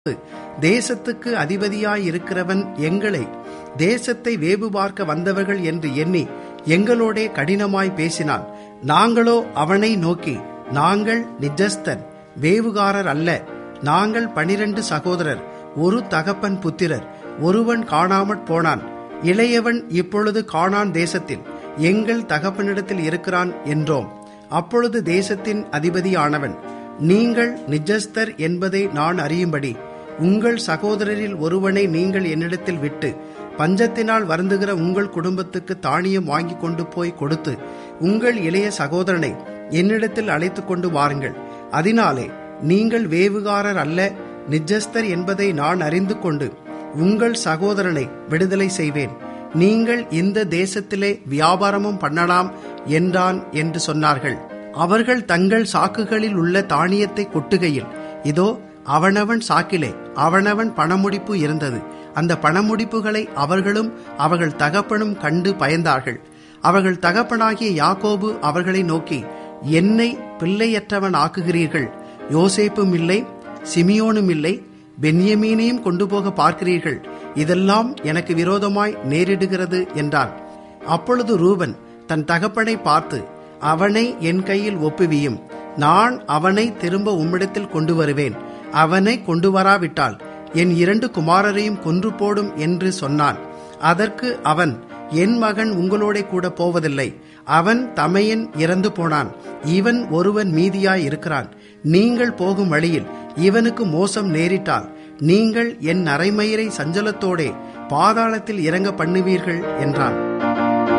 தேசத்துக்கு அதிபதியாயிருக்கிறவன் எங்களை தேசத்தை வேவு பார்க்க வந்தவர்கள் என்று எண்ணி எங்களோடே கடினமாய் பேசினான் நாங்களோ அவனை நோக்கி நாங்கள் நிஜஸ்தன் வேவுகாரர் அல்ல நாங்கள் பனிரெண்டு சகோதரர் ஒரு தகப்பன் புத்திரர் ஒருவன் காணாமற் போனான் இளையவன் இப்பொழுது காணான் தேசத்தில் எங்கள் தகப்பனிடத்தில் இருக்கிறான் என்றோம் அப்பொழுது தேசத்தின் அதிபதியானவன் நீங்கள் நிஜஸ்தர் என்பதை நான் அறியும்படி உங்கள் சகோதரரில் ஒருவனை நீங்கள் என்னிடத்தில் விட்டு பஞ்சத்தினால் வருந்துகிற உங்கள் குடும்பத்துக்கு தானியம் வாங்கி கொண்டு போய் கொடுத்து உங்கள் இளைய சகோதரனை என்னிடத்தில் அழைத்து கொண்டு வாருங்கள் அதனாலே நீங்கள் வேவுகாரர் அல்ல நிஜஸ்தர் என்பதை நான் அறிந்து கொண்டு உங்கள் சகோதரனை விடுதலை செய்வேன் நீங்கள் இந்த தேசத்திலே வியாபாரமும் பண்ணலாம் என்றான் என்று சொன்னார்கள் அவர்கள் தங்கள் சாக்குகளில் உள்ள தானியத்தை கொட்டுகையில் இதோ அவனவன் சாக்கிலே அவனவன் பணமுடிப்பு இருந்தது அந்த பணமுடிப்புகளை அவர்களும் அவர்கள் தகப்பனும் கண்டு பயந்தார்கள் அவர்கள் தகப்பனாகிய யாக்கோபு அவர்களை நோக்கி என்னை பிள்ளையற்றவன் ஆக்குகிறீர்கள் யோசேப்பும் இல்லை சிமியோனும் இல்லை பென்யமீனையும் கொண்டு போக பார்க்கிறீர்கள் இதெல்லாம் எனக்கு விரோதமாய் நேரிடுகிறது என்றான் அப்பொழுது ரூபன் தன் தகப்பனை பார்த்து அவனை என் கையில் ஒப்புவியும் நான் அவனை திரும்ப உம்மிடத்தில் கொண்டு வருவேன் அவனை கொண்டு வராவிட்டால் என் இரண்டு குமாரரையும் கொன்று போடும் என்று சொன்னான் அதற்கு அவன் என் மகன் உங்களோட கூட போவதில்லை அவன் தமையன் இறந்து போனான் இவன் ஒருவன் மீதியாய் இருக்கிறான் நீங்கள் போகும் வழியில் இவனுக்கு மோசம் நேரிட்டால் நீங்கள் என் அரைமயிரை சஞ்சலத்தோடே பாதாளத்தில் இறங்க பண்ணுவீர்கள் என்றான்